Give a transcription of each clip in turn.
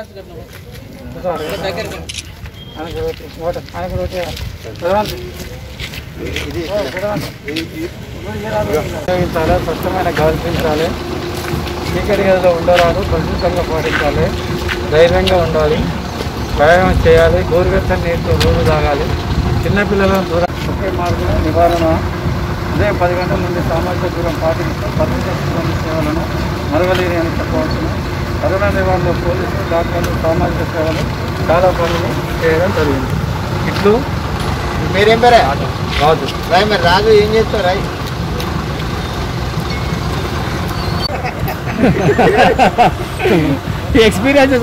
ఉపయోగించాలి స్వచ్ఛమైన గాలి పీల్చాలి చీకటి గదిలో ఉండరాదు పరిశుభ్రంగా పాటించాలి ధైర్యంగా ఉండాలి వ్యాయామం చేయాలి గోరువెచ్చని నీటితో రోజు తాగాలి చిన్నపిల్లలను దూరం ఒకే మార్గం నివారణ ఉదయం పది గంటల నుండి సామాజిక దూరం పాటిస్తూ పరిశుభ్ర సిబ్బంది సేవలను మరవలేని అని చెప్పవచ్చును కరోనా నివారణలో పోలీసులు డాక్టర్లు సామాజిక సేవలు చాలా పనులు చేయడం జరిగింది ఇట్లు మీరేం పేరే రాజు రాయ్ మరి రాజు ఏం చేస్తావు రాయ్ ఎక్స్పీరియన్స్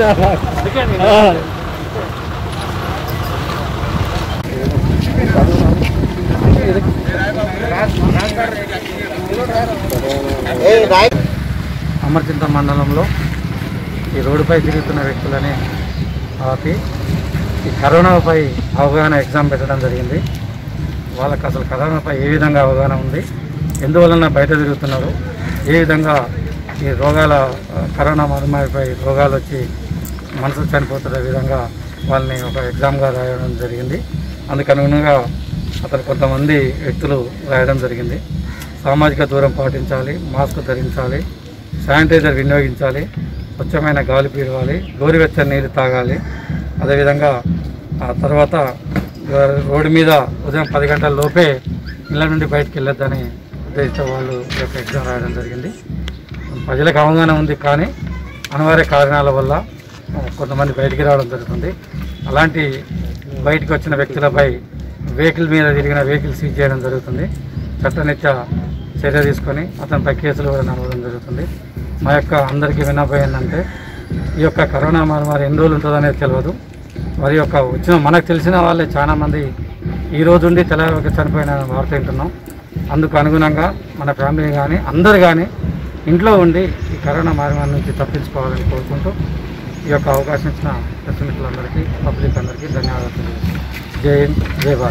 ఏ రాయ్ అమర్చింత మండలంలో ఈ రోడ్డుపై తిరుగుతున్న వ్యక్తులని ఆపి ఈ కరోనాపై అవగాహన ఎగ్జామ్ పెట్టడం జరిగింది వాళ్ళకి అసలు కరోనాపై ఏ విధంగా అవగాహన ఉంది ఎందువలన బయట తిరుగుతున్నారు ఏ విధంగా ఈ రోగాల ఆ, కరోనా మహమ్మారిపై రోగాలు వచ్చి మనసు చనిపోతున్న విధంగా వాళ్ళని ఒక ఎగ్జామ్గా రాయడం జరిగింది అందుకు అనుగుణంగా అతను కొంతమంది వ్యక్తులు రాయడం జరిగింది సామాజిక దూరం పాటించాలి మాస్క్ ధరించాలి శానిటైజర్ వినియోగించాలి స్వచ్ఛమైన గాలి పీడవాలి గోరువెచ్చని నీరు తాగాలి అదేవిధంగా ఆ తర్వాత ఆ, రోడ్డు మీద ఉదయం పది గంటల లోపే ఇళ్ళ నుండి బయటకు వెళ్ళొద్దని ఉద్దేశించే వాళ్ళు ఈ యొక్క ఎగ్జామ్ రాయడం జరిగింది ప్రజలకు అవగాహన ఉంది కానీ అనివార్య కారణాల వల్ల ఆ, కొంతమంది బయటికి రావడం జరుగుతుంది అలాంటి బయటకు వచ్చిన వ్యక్తులపై వెహికల్ మీద తిరిగిన వెహికల్ సీజ్ చేయడం జరుగుతుంది చట్టనిత్య చర్య తీసుకొని అతనిపై కేసులు కూడా నమోదం జరుగుతుంది మా యొక్క అందరికీ విన్నపం ఏంటంటే ఈ యొక్క కరోనా మహమ్మారి ఎన్ని రోజులు ఉంటుందనేది తెలియదు మరి యొక్క వచ్చిన మనకు తెలిసిన వాళ్ళే చాలామంది ఈ రోజు ఉండి తెల్లవారికి చనిపోయిన వార్త వింటున్నాం అందుకు అనుగుణంగా మన ఫ్యామిలీ కానీ అందరు కానీ ఇంట్లో ఉండి ఈ కరోనా మహమ్మారి నుంచి తప్పించుకోవాలని కోరుకుంటూ ఈ యొక్క అవకాశం ఇచ్చిన ప్రెస్ మిత్రులందరికీ పబ్లిక్ అందరికీ ధన్యవాదాలు తెలియజేస్తున్నాను. జై హింద్ జై భారత్